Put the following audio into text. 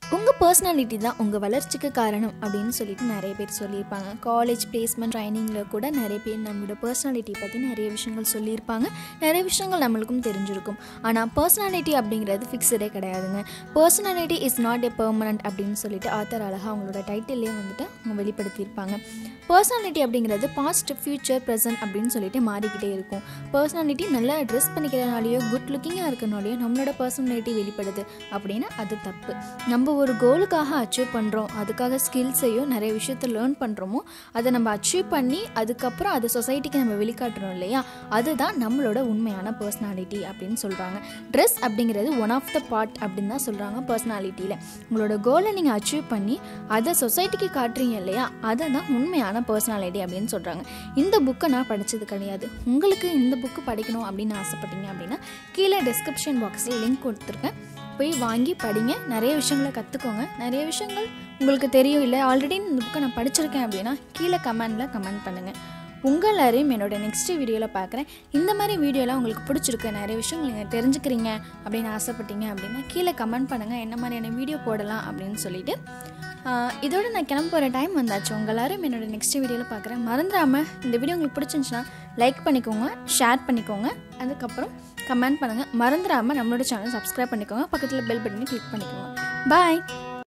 உங்கள் பர்சனாலிட்டி தான் உங்கள் வளர்ச்சிக்கு காரணம் அப்படின்னு சொல்லிட்டு நிறைய பேர் சொல்லியிருப்பாங்க காலேஜ் பிளேஸ்மெண்ட் ட்ரைனிங்கில் கூட நிறைய பேர் நம்மளோட பர்சனாலிட்டி பற்றி நிறைய விஷயங்கள் சொல்லியிருப்பாங்க நிறைய விஷயங்கள் நம்மளுக்கும் தெரிஞ்சிருக்கும் ஆனால் பர்சனாலிட்டி அப்படிங்கிறது ஃபிக்ஸடே கிடையாதுங்க personality is not a permanent அப்படின்னு சொல்லிட்டு ஆத்தர் அழகாக அவங்களோட டைட்டில்லே வந்துட்டு அவங்க வெளிப்படுத்தியிருப்பாங்க பர்சனாலிட்டி அப்படிங்கிறது பாஸ்ட் ஃப்யூச்சர் ப்ரெசன்ட் அப்படின்னு சொல்லிட்டு மாறிக்கிட்டே இருக்கும் பர்சனாலிட்டி நல்லா ட்ரெஸ் பண்ணிக்கிறனாலேயோ குட் லுக்கிங்காக இருக்கனாலேயோ நம்மளோட பர்சனாலிட்டி வெளிப்படுது அப்படின்னா அது தப்பு நம்ம ஒரு கோலுக்காக அச்சீவ் பண்ணுறோம் அதுக்காக ஸ்கில்ஸையோ நிறைய விஷயத்த லேர்ன் பண்ணுறோமோ அதை நம்ம அச்சீவ் பண்ணி அதுக்கப்புறம் அது சொசைட்டிக்கு நம்ம வெளிக்காட்டுறோம் இல்லையா அதுதான் நம்மளோட உண்மையான பர்சனாலிட்டி அப்படின்னு சொல்கிறாங்க ட்ரெஸ் அப்படிங்கிறது ஒன் ஆஃப் த பார்ட் அப்படின்னு தான் சொல்கிறாங்க பர்சனாலிட்டியில் உங்களோட கோலை நீங்கள் அச்சீவ் பண்ணி அதை சொசைட்டிக்கு காட்டுறீங்க இல்லையா அதை தான் உண்மையான பர்சனாலிட்டி அப்படின்னு சொல்கிறாங்க இந்த புக்கை நான் படித்தது கிடையாது உங்களுக்கு இந்த புக்கு படிக்கணும் அப்படின்னு ஆசைப்பட்டீங்க அப்படின்னா கீழே டிஸ்கிரிப்ஷன் பாக்ஸில் லிங்க் கொடுத்துருக்கேன் போய் வாங்கி படிங்க நிறைய விஷயங்களை கற்றுக்கோங்க நிறைய விஷயங்கள் உங்களுக்கு தெரியும் இல்லை ஆல்ரெடி இந்த புக்கை நான் படிச்சிருக்கேன் அப்படின்னா கீழே கமெண்டில் கமெண்ட் பண்ணுங்கள் உங்கள் எல்லாரையும் என்னோட நெக்ஸ்ட் வீடியோவில் பார்க்குறேன் இந்த மாதிரி வீடியோலாம் உங்களுக்கு பிடிச்சிருக்கு நிறைய விஷயங்கள் நீங்கள் தெரிஞ்சுக்கிறீங்க அப்படின்னு ஆசைப்பட்டீங்க அப்படின்னா கீழே கமெண்ட் பண்ணுங்கள் என்ன மாதிரியான வீடியோ போடலாம் அப்படின்னு சொல்லிட்டு ஆஹ் இதோட நான் கிளம்ப போகிற டைம் வந்தாச்சு உங்கள் எல்லாரும் என்னோட நெக்ஸ்ட் வீடியோவில் பார்க்குறேன் மறந்துடாமல் இந்த வீடியோ உங்களுக்கு பிடிச்சிருந்துச்சுன்னா லைக் பண்ணிக்கோங்க ஷேர் பண்ணிக்கோங்க அதுக்கப்புறம் கமெண்ட் பண்ணுங்கள் மறந்துடாமல் நம்மளோட சேனல் சப்ஸ்கிரைப் பண்ணிக்கோங்க பக்கத்தில் பெல் பட்டனை கிளிக் பண்ணிக்கோங்க பாய்